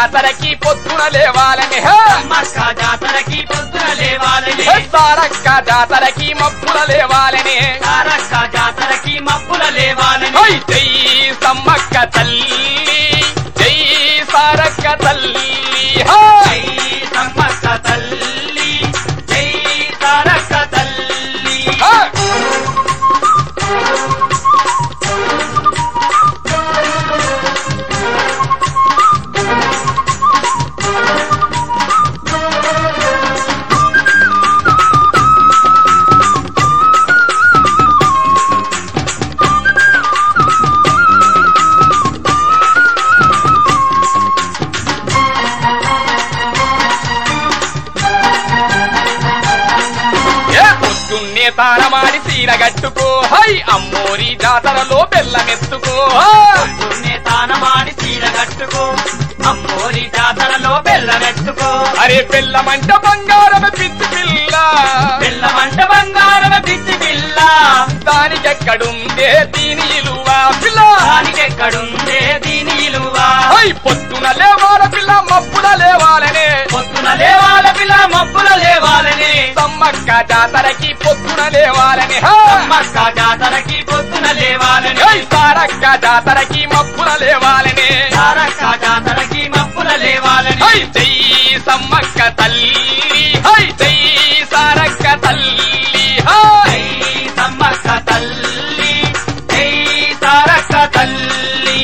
జాతరకి పొద్దున లేవాలని హే! సమ్మక్క జాతరకి పొద్దున లేవాలని హే! సారక్క జాతరకి మప్పుల లేవాలని సారక్క జాతరకి మప్పుల లేవాలని హై! జై సమ్మక్క తల్లి జై సారక్క తల్లి హై! జై సమ్మక్క తల్లి జై సారక్క తల్లి హై! ఏ పొద్దున్నే తారమాడి సీర గట్టుకో హై అమ్మోరి జాతరలో బెల్లమెత్తుకో హై! పొద్దున్నే తానమాడి చీర కట్టుకో అమ్మోరి జాతరలో బెల్లమెత్తుకో అరే బెల్లమంట బంగారం పిచ్చి పిల్ల బెల్లమంట బంగారం పిచ్చి పిల్ల దానికెక్కడుందే దీని ఇలువ పిల్ల దానికెక్కడుందే దీని ఇలువ హై పొద్దున లేవాల పిల్ల మప్పుల లేవాలనే పొద్దున లేవాల పిల్ల మబ్బుల లేవాలని సమ్మక్క జాతరకి పొద్దున లేవాలని హై! సమ్మక్క జాతరకి పొద్దున లేవాలని హై! సారక్క జాతరకి మప్పుల లేవాలని సారక్క జాతరకి మబ్బుల లేవాలని హై జై సమ్మక్క తల్లి హై జై సారక్క తల్లి హై జై సమ్మక్క తల్లి జై సారక్క తల్లి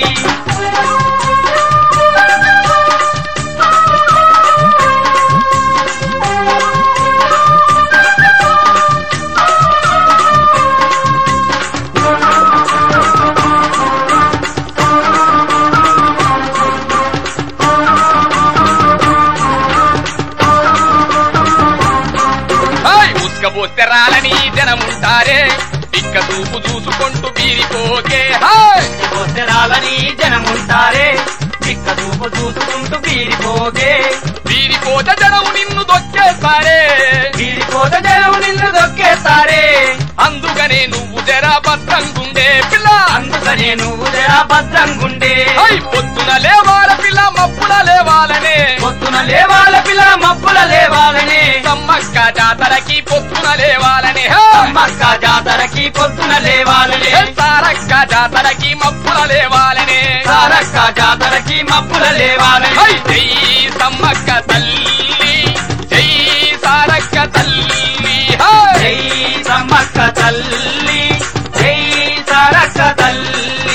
హై ఉస్కపోస్తే రాలని జనముంటారే ఇక్క చూపు చూసుకుంటూ బీరిపోకే హై గోచరాలని జనముంటారే చిక్క చూపు చూసుకుంటూ వీరిపోగే బీరిపోతే జనము నిన్ను దొక్కేస్తారే వీరిపోత జనం నిన్ను దొక్కేస్తారే అందుకనే నువ్వు జర భద్రంగుండే పిల్ల అందుకనే నువ్వు జరా భద్రంగుండే హై పొద్దున లేవాల పిల్ల మప్పుల లేవాలనే పొద్దున లేవాల పిల్ల మబ్బుల లేవాలని సమ్మక్క జాతరకి పొద్దున లేవాలని హై సమ్మక్క జాతరకి పొద్దున లేవాలని హే సారక్క జాతరకి మప్పుల లేవాలని సారక్క జాతరకి మబ్బుల లేవాలని హై జై సమ్మక్క తల్లి జై సారక్క తల్లి హై జై సమ్మక్క తల్లి జై సారక్క తల్లి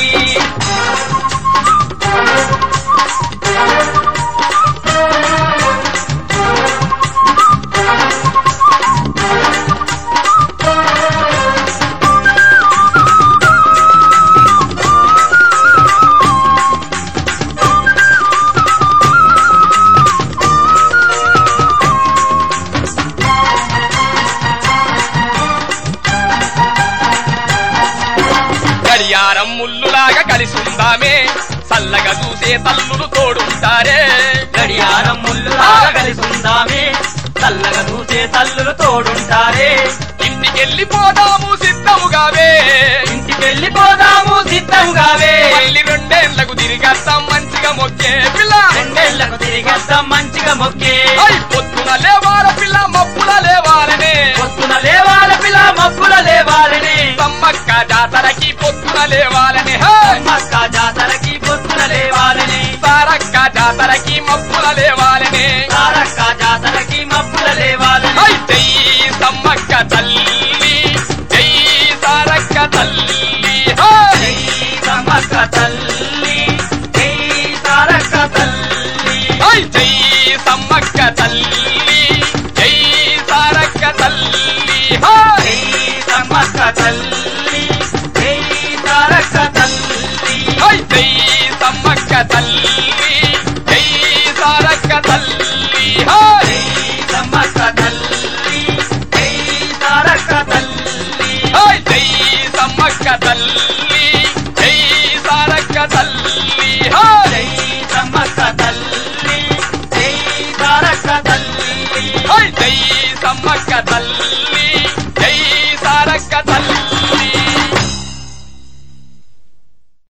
గడియారం ముల్లులాగా కలిసుందామే చల్లగా చూసే తల్లులు తోడుంటారే గడియారం ముల్లులాగా కలిసుందామే చల్లగా చూసే తల్లులు తోడుంటారే ఇంటికెళ్ళిపోదాము సిద్ధముగావే ఇంటికెళ్ళిపోదాము సిద్ధంగావే మళ్ళీ రెండేళ్లకు తిరిగేస్తాం మంచిగా మొక్కే పిల్ల రెండేళ్లకు తిరిగేద్దాం మంచిగా మొక్కే హై పొద్దున లేవాల పిల్ల మప్పుల లేవాలనే పొద్దున లేవాల పిల్ల మబ్బుల లేవాలని సమ్మక్క జాతరకి పొద్దున లేవాలని హై సమ్మక్క జాతరకి పొద్దున లేవాలని సారక్క జాతరకి మప్పుల లేవాలని సారక్క జాతరకి మబ్బుల లేవాలని హై జై సమ్మక్క తల్లి జై సారక్క తల్లి హై జై సమ్మక్క తల్లి జై సారక్క తల్లి హై జై సమ్మక్క తల్లి జై సారక్క తల్లి హై జై సమ్మక్క తల్లి జై సారక్క తల్లి హై జై సమ్మక్క తల్లి జై సారక్క తల్లి హై జై సమ్మక్క తల్లి జై సారక్క తల్లి హై జై సమ్మక్క తల్లి జై సారక్క తల్లి హై జై సమ్మక్క తల్లి జై సారక్క తల్లి హై జై సమ్మక్క తల్లి